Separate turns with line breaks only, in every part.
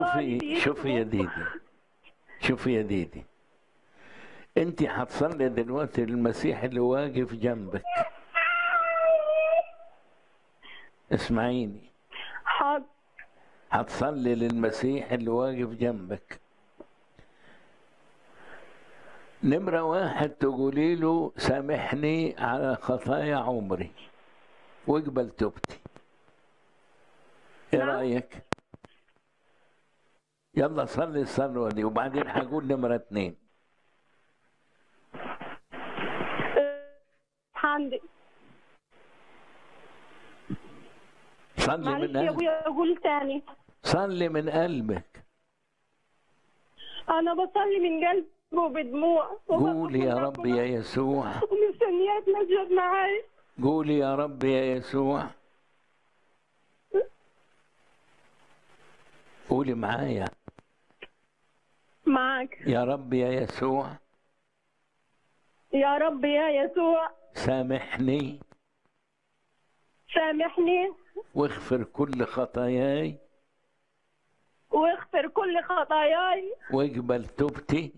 شوفي شوفي يا ديدي شوفي يا ديدي انت هتصلي دلوقتي للمسيح اللي واقف جنبك اسمعيني
حاضر
هتصلي للمسيح اللي واقف جنبك نمرة واحد تقولي له سامحني على خطايا عمري واقبل توبتي ايه
نعم.
رأيك؟ يلا صلي الصلوة دي وبعدين هقول نمرة اتنين
عندي
صلي
معلش
من
يا
قلبك
ابويا اقول تاني
صلي من قلبك
انا بصلي من قلبي وبدموع
قول يا رب يا يسوع
ومستنياك نجد معاي
قولي يا رب يا يسوع قولي معايا
معاك
يا رب يا يسوع
يا رب يا يسوع
سامحني
سامحني
واغفر كل خطاياي
واغفر كل خطاياي
واقبل توبتي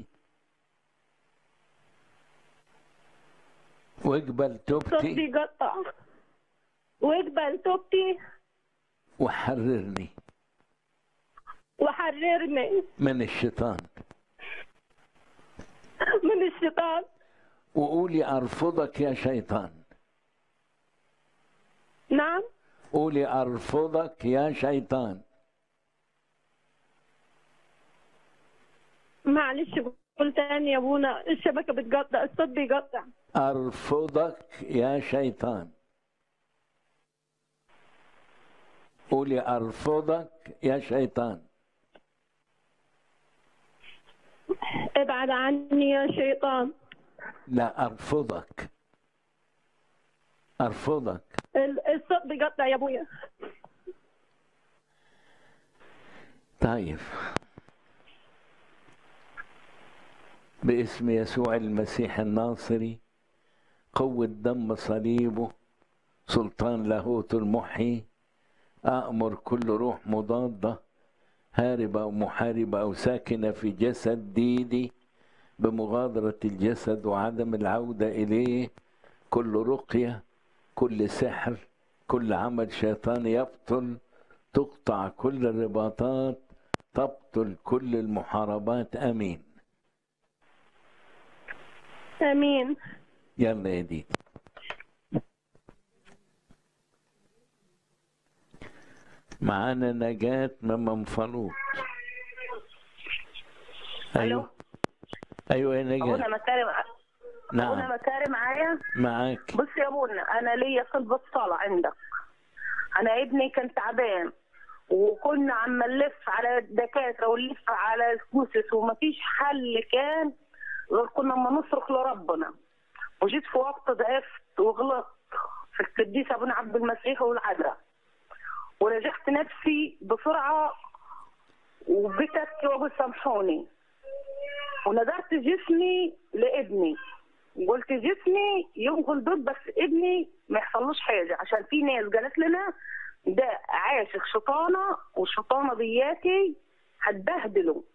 واقبل توبتي
صوتي قطع واقبل توبتي
وحررني
وحررني
من الشيطان
من الشيطان
وقولي ارفضك يا شيطان
نعم
قولي ارفضك يا شيطان
معلش قول تاني يا ابونا الشبكة بتقطع الصوت بيقطع
ارفضك يا شيطان قولي ارفضك يا شيطان
ابعد عني يا شيطان
لا ارفضك ارفضك
ال- الصوت بيقطع يا ابويا
طيب باسم يسوع المسيح الناصري قوة دم صليبه سلطان لاهوت المحيي أأمر كل روح مضادة هاربة أو محاربة أو ساكنة في جسد ديدي بمغادرة الجسد وعدم العودة إليه كل رقية كل سحر كل عمل شيطاني يبطل تقطع كل الرباطات تبطل كل المحاربات امين
امين
يلا يا دي معانا نجاة من منفلوط ايوه ايوه يا
ابونا
نجاة
مكارم ابونا
نعم
مكارم معايا
معاك
بص يا ابونا انا ليا طلبة صلاة عندك انا ابني كان تعبان وكنا عم نلف على الدكاترة ونلف على الكوسس ومفيش حل كان غير كنا اما نصرخ لربنا وجيت في وقت ضعفت وغلطت في القديس ابونا عبد المسيح والعذراء ورجعت نفسي بسرعة وبكت وابو سامحوني ونذرت جسمي لابني قلت جسمي ينقل ضد بس ابني ما يحصلوش حاجه عشان في ناس قالت لنا ده عاشق شيطانه والشيطانه دياتي هتبهدله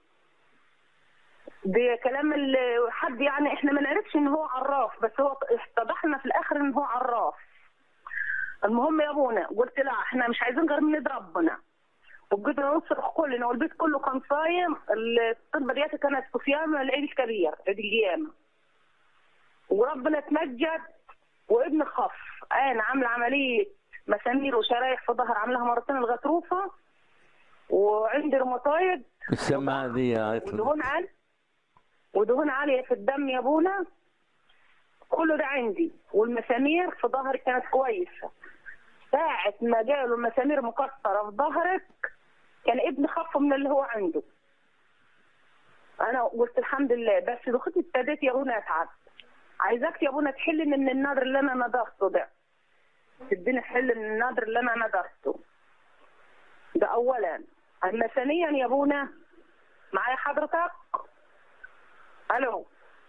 ده كلام ال- حد يعني احنا ما نعرفش ان هو عراف بس هو اتضحنا في الاخر ان هو عراف المهم يا ابونا قلت لا احنا مش عايزين غير من ربنا وبقيت نصرخ كلنا والبيت كله كان صايم الطلبه دياتي كانت في صيام العيد الكبير عيد القيامه وربنا تمجد وابن خف انا عامله عمليه مسامير وشرايح في ظهر عاملاها مرتين الغضروفه وعندي روماتويد
السماعة دي يا عطل
ودهون عالي ودهون عاليه في الدم يا ابونا كله ده عندي والمسامير في ظهري كانت كويسه ساعة ما جاله المسامير مكسرة في ظهرك كان ابني خف من اللي هو عنده انا قلت الحمد لله بس دخلت ابتديت يا ابونا اتعب عايزاك يا ابونا تحلني من النادر اللي انا نضرته ده تديني حل من النادر اللي انا نضرته ده اولا اما ثانيا يا ابونا معايا حضرتك الو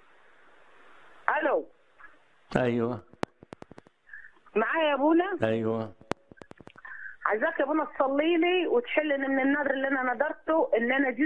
الو
ايوه
معايا يا ابونا
ايوه
عايزاك يا ابونا تصلي لي وتحلني من النذر اللي انا نذرته ان انا جيت